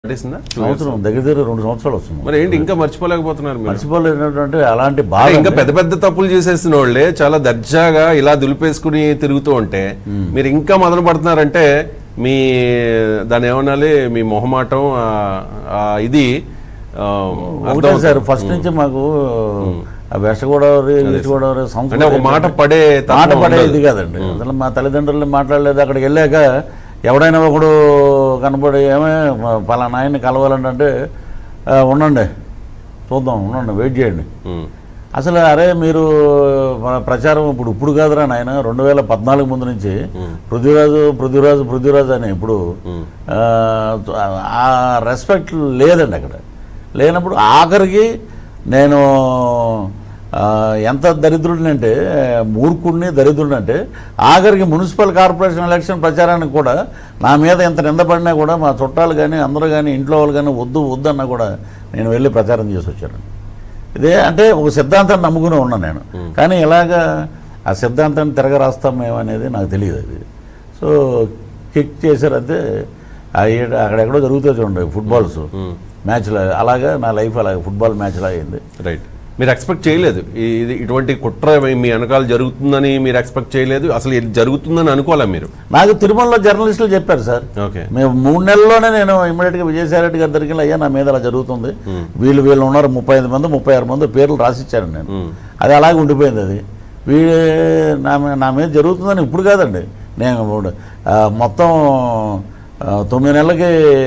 నటిస్తుందా సంవత్సరం దగ్గర దగ్గర రెండు సంవత్సరాలు వస్తుంది మరి ఏంటి ఇంకా మర్చిపోలేకపోతున్నారు మీరు మర్చిపోలేనటువంటి అలాంటి అంటే బాగా ఇంకా పెద్ద పెద్ద తప్పులు చేసేసిన వాళ్ళే చాలా దర్జాగా ఇలా దులిపేసుకుని తిరుగుతూ ఉంటే మీరు ఇంకా మొదలు పడుతున్నారంటే మీ దాని ఏమనాలి మీ మొహమాటం ఆ- ఆ ఇది ఆ, ఒకటే అర్థమవుతుంది. సార్ ఫస్ట్ నుంచి మాకు ఆ వెస్ట్ గోదావరి ఈస్ట్ గోదావరి అంటే సంస్కృతి ఒక మాట పడే తత్వం మాట పడే ఉండదు. ఇది కాదండి అసలు మా తల్లిదండ్రులు మాట్లాడలేదు అక్కడికి వెళ్ళాక ఎవడైనా ఒకడు కనపడి ఏమే పలానా ఆయన్ని కలవాలంటే "ఆ, ఉండండి చూద్దాం ఉండండి వెయిట్ చేయండి ఉమ్, అసలు అరే మీరు మన ప్రచారం ఇప్పుడు ఇప్పుడు కాదురా నాయన రెండు వేల పద్నాలుగు ముందు నుంచి పృథ్వీరాజు పృథ్వీరాజు పృథ్వీరాజు అని ఇప్పుడు ఉమ్, ఆ, ఆ రెస్పెక్ట్ లేదండి అక్కడ లేనప్పుడు ఆఖరికి నేను ఆ, ఎంత దరిద్రుడిని అంటే మూర్ఖుడిని దరిద్రుడిని అంటే ఆఖరికి మున్సిపల్ కార్పొరేషన్ ఎలక్షన్ ప్రచారానికి కూడా నా మీద ఎంత నిందపడినా కూడా మా చుట్టాలు కానీ అందరూ కానీ ఇంట్లో వాళ్ళు కానీ వద్దు వద్దు అన్నా కూడా నేను వెళ్ళి ప్రచారం చేసి వచ్చాను ఇదే అంటే ఒక సిద్ధాంతాన్ని నమ్ముకుని ఉన్నాను నేను కానీ ఇలాగా ఆ సిద్ధాంతాన్ని తిరగ రాస్తామేమో అనేది నాకు తెలియదు అది సో కిక్ చేశారంటే ఆ ఏడ- అక్కడెక్కడో జరుగుతాయి చూడండి ఫుట్బాల్స్ ఉమ్. మ్యాచ్లు అలాగా నా లైఫ్ అలాగే ఫుట్బాల్ మ్యాచ్లా అయింది రైట్ మీరు ఎక్స్పెక్ట్ చేయలేదు ఈ- ఇది ఇటువంటి కుట్ర మీ వెనకాల జరుగుతుందని మీరు ఎక్స్పెక్ట్ చేయలేదు అసలు ఇది జరుగుతుందని అనుకోలే మీరు నాకు తిరుమలలో జర్నలిస్టులు చెప్పారు సార్ ఓకే మేము మూడు నెలల్లోనే నేను ఇమ్మీడియట్గా విజయసాయి రెడ్డి గారి దగ్గరికి వెళ్ళి, అయ్యా నా మీద అలా జరుగుతుంది వీళ్ళు వీళ్ళు ఉన్నారు ముప్పై ఐదు మంది ముప్పై ఆరు మంది పేర్లు రాసిచ్చాను నేను ఉమ్, అది అలాగే ఉండిపోయింది అది వీ నా మీ- నా మీద జరుగుతుందని ఇప్పుడు కాదండి నేను ఇప్పుడు, ఆ, మొత్తం ఆ, తొమ్మిది నెలలకి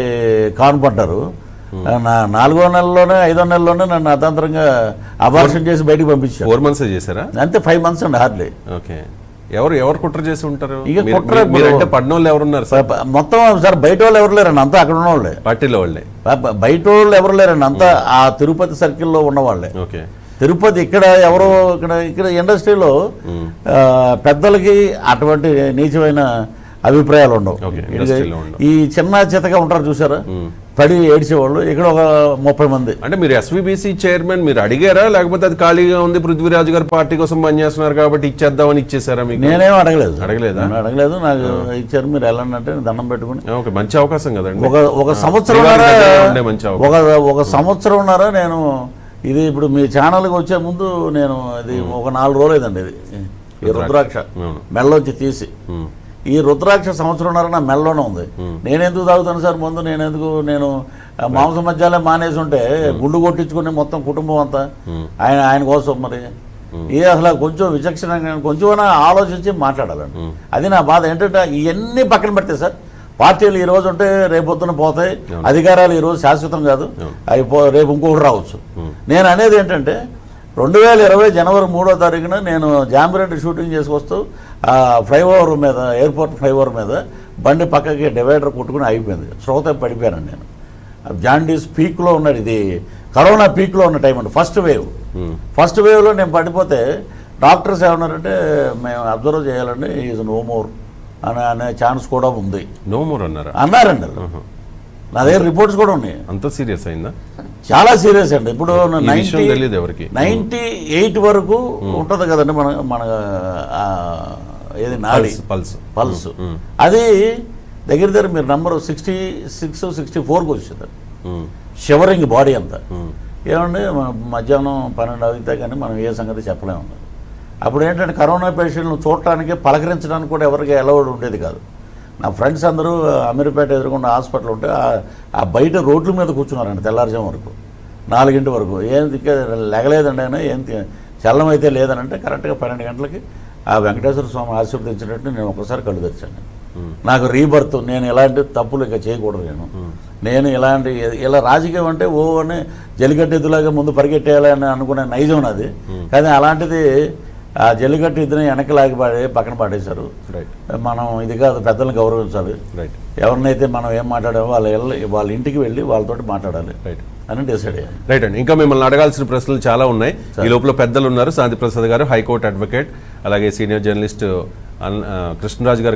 కాను పడ్డారు ఆ, నా నాలుగో నెలలోనే ఐదో నెలలోనే నన్ను అతంతరంగా అబార్షన్ చేసి బయటికి పంపించారు ఫోర్ మంత్స్ చేశారా అంతే ఫైవ్ మంత్స్ అండి హార్డ్లీ ఓకే ఎవరు ఎవరు కుట్ర చేసి ఉంటారు ఇక మీరు- కుట్ర మీరు- మీరంటే ఇప్పుడు- పడినోళ్ళు ఎవరున్నారు సార్ మొత్తం సార్ బయట వాళ్ళు ఎవరు లేరండి అంతా అక్కడ ఉన్న వాళ్ళే పార్టీలో వాళ్ళే బ- బయట వాళ్ళు ఎవరు లేరండి అంతా ఆ తిరుపతి సర్కిల్లో ఉన్న వాళ్ళే ఓకే తిరుపతి ఇక్కడ ఎవరో ఇక్కడ ఇక్కడ ఇండస్ట్రీలో ఉమ్, ఆ, పెద్దలకి అటువంటి నీచమైన అభిప్రాయాలు ఉండవు ఓకే, ఇది- ఇండస్ట్రీలో ఉండవు. ఈ చిన్న చితగా ఉంటారు చూసారా ఉమ్. పడి ఏడ్చేవాళ్ళు ఇక్కడ ఒక ముప్పై మంది అంటే మీరు ఎస్వీబీసీ చైర్మన్ మీరు అడిగారా లేకపోతే అది ఖాళీగా ఉంది పృథ్వీరాజు గారు పార్టీ కోసం పనిచేస్తున్నారు కాబట్టి ఇచ్చేద్దామని ఇచ్చేసారా మీకు నేనేం అడగలేదు అడగలేదా? నేను అడగలేదు నాకు ఇచ్చారు మీరు వెళ్ళండి అంటే నేను దండం పెట్టుకుని ఓకే మంచి అవకాశం కదండి ఒక ఒక సంవత్సరం శ్రీవారి దగ్గర ఉండే మంచి అవకాశం. ఒక ఒక సంవత్సరంన్నర నేను ఇది ఇప్పుడు మీ ఛానల్కి వచ్చే ముందు నేను ఇది ఒక నాలుగు రోజులు అయిందండి ఇది ఈ రుద్రాక్ష అవును. మెళ్ళలోంచి తీసి ఉమ్, ఈ రుద్రాక్ష సంవత్సరంన్నర నా మెల్లలోనే ఉంది నేను ఎందుకు తాగుతాను సార్ ముందు నేను ఎందుకు నేను ఆ, మాంసం మధ్యాలే మానేసి ఉంటే గుండు కొట్టించుకుని మొత్తం కుటుంబం అంతా ఉమ్, ఆయన ఆయన కోసం మరి ఏ అసలు కొంచెం విచక్షణంగా కొంచెం ఆలోచించి మాట్లాడాలండి ఉమ్. అది నా బాధ ఏంటంటే ఇవన్నీ పక్కన పెడితే సార్ పార్టీలు ఈ రోజు ఉంటే రేపు పొద్దున పోతాయి అధికారాలు ఈ రోజు శాశ్వతం కాదు అవి పో రేపు ఇంకొకటి రావచ్చు నేను అనేది ఏంటంటే రెండు వేల ఇరవై జనవరి మూడో తారీఖున నేను జాంబిరెడ్డి షూటింగ్ చేసుకొస్తూ ఆ ఫ్లైఓవర్ మీద ఎయిర్పోర్ట్ ఫ్లైఓవర్ మీద బండి పక్కకి డివైడర్ కొట్టుకుని అయిపోయింది శ్రోత పడిపోయాను నేను జాండీస్ పీక్లో ఉన్నాడు ఇది కరోనా పీక్లో ఉన్న టైం అండి ఫస్ట్ వేవ్ ఉమ్, ఫస్ట్ వేవ్లో నేను పడిపోతే డాక్టర్స్ ఏమన్నారంటే మేము అబ్జర్వ్ చేయాలండి ఈజ్ నో మోర్ అనే అనే ఛాన్స్ కూడా ఉంది నో మోర్ అన్నారా అన్నారండి వాళ్ళు. ఆహా. నా దగ్గర రిపోర్ట్స్ కూడా ఉన్నాయి అంత సీరియస్ అయిందా చాలా సీరియస్ అండి ఇప్పుడు ఈ విషయం తెలియదు ఎవరికి నైంటీ ఎయిట్ వరకు ఉంటుంది కదండి మన మన ఆ, ఏది నాడి పల్స్ పల్స్ పల్స్ ఉమ్, అది దగ్గర దగ్గర మీరు నంబర్ సిక్స్టీ సిక్స్ సిక్స్టీ ఫోర్కి వచ్చింది ఉమ్, షివరింగ్ బాడీ అంతా ఉమ్, ఏమండి మన మధ్యాహ్నం పన్నెండు అయితే కానీ మనం ఏ సంగతి చెప్పలేము అప్పుడు ఏంటంటే కరోనా పేషెంట్లను చూడటానికి పలకరించడానికి కూడా ఎవరికి అలౌడ్ ఉండేది కాదు నా ఫ్రెండ్స్ అందరూ అమీర్పేట ఎదురుకుండా హాస్పిటల్ ఉంటే ఆ- ఆ బయట రోడ్ల మీద కూర్చున్నారండి తెల్లారుజాము వరకు నాలుగింటి వరకు ఏం దిక్కే లెగలేదండి ఆయన ఏం తి- చలనం అయితే లేదని అంటే కరెక్ట్గా పన్నెండు గంటలకి ఆ వెంకటేశ్వర స్వామి ఆశీర్వదించినట్టు నేను ఒకసారి కళ్ళు తెరిచాను ఉమ్, నాకు రీబర్త్ నేను ఇలాంటి తప్పులు ఇక చేయకూడదు నేను నేను ఇలాంటి ఇలా రాజకీయం అంటే ఓ అని జల్లికట్టు ఎద్దులాగా ముందు పరిగెట్టేయాలని అనుకునే నైజం నాది కానీ అలాంటిది ఆ జల్లికట్టు ఇద్దరిని వెనక్కి లాగి పాడే పక్కన పాడేశారు రైట్ మనం ఇది కాదు పెద్దలను గౌరవించాలి రైట్ ఎవరినైతే మనం ఏం మాట్లాడామో వాళ్ళ ఇళ్ళ వాళ్ళ ఇంటికి వెళ్ళి వాళ్ళతోటి మాట్లాడాలి రైట్ అని డిసైడ్ అయ్యాను రైట్ అండి ఇంకా మిమ్మల్ని అడగాల్సిన ప్రశ్నలు చాలా ఉన్నాయి ఈ లోపల పెద్దలు ఉన్నారు శాంతి ప్రసాద్ గారు హైకోర్టు అడ్వకేట్ అలాగే సీనియర్ జర్నలిస్ట్ అన్- ఆ, కృష్ణరాజు గారు